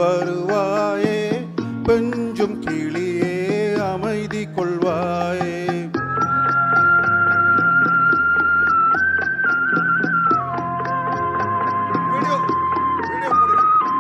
வருவாயே பெஞ்சும் கிளியே அமைதி கொள்வாயே வீடியோ வீடியோ மூடுங்க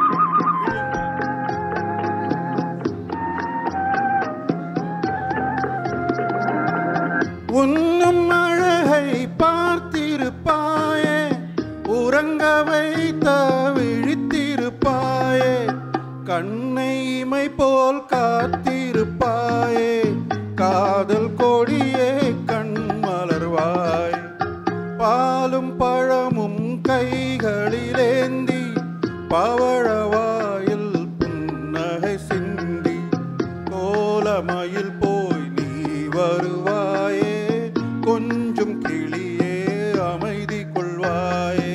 உன்னும் அழகை பார்த்திருப்பாயே உறங்க வைத்த விழித்திருப்பாயே கண்ணை இமை போல் காத்திருப்பாயே காதல் கொடியே கண் மலர்வாய் பாலும் பழமும் கைகளிலேந்தி பவழவாயில் புன்னகை சிந்தி கோலமயில் போய் நீ வருவாயே கொஞ்சம் கிளியே அமைதி கொள்வாயே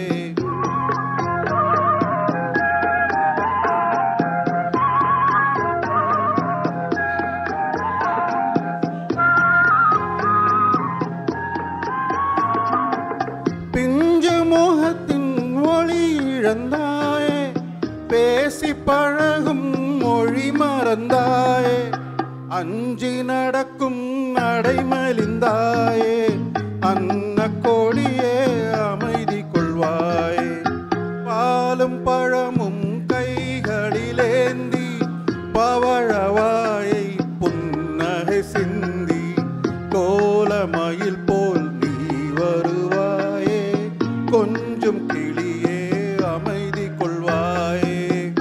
பிஞ்சு முகத்தின் ஒளி இழந்தாயே பேசி பழகும் மொழி மறந்தாயே அஞ்சி நடக்கும் நடைமலிந்தாயே அன்ன கொடியே அமைதி கொள்வாயே பாலும் பழமும் கைகளிலேந்தி பவழவாயை புன்னகை சிந்தி கோலமயில் போல் நீ வருவாயே கொஞ்சம் கிளியே அமைதி கொள்வாயே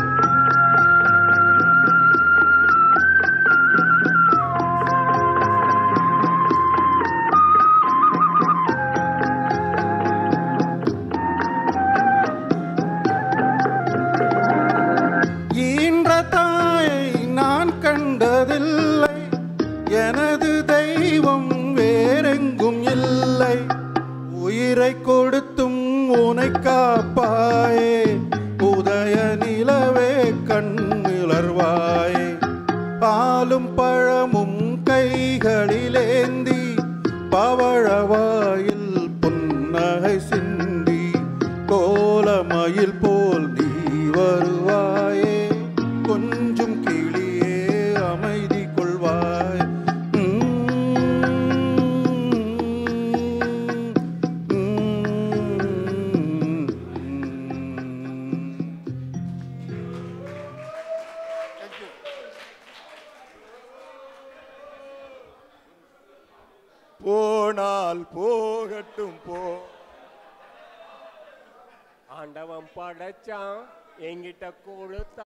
ஈன்ற தாயை நான் கண்டதில்லை எனது தெய்வம் வேறெங்கும் இல்லை உயிரை கொடுத்தும் உனை காப்பாயே உதய நிலவே கண்ணிலர்வாயே பாலும் பழமும் கைகளிலேந்தி பவழவாயில் புன்னகை சிந்தி கோலமயில் போல் நீ வருவாயே கொஞ்சம் கிளியே அமைதி கொள்வாய் போனால் போகட்டும் போ ஆண்டவன் படைச்சான் என்கிட்ட கொடுத்தான்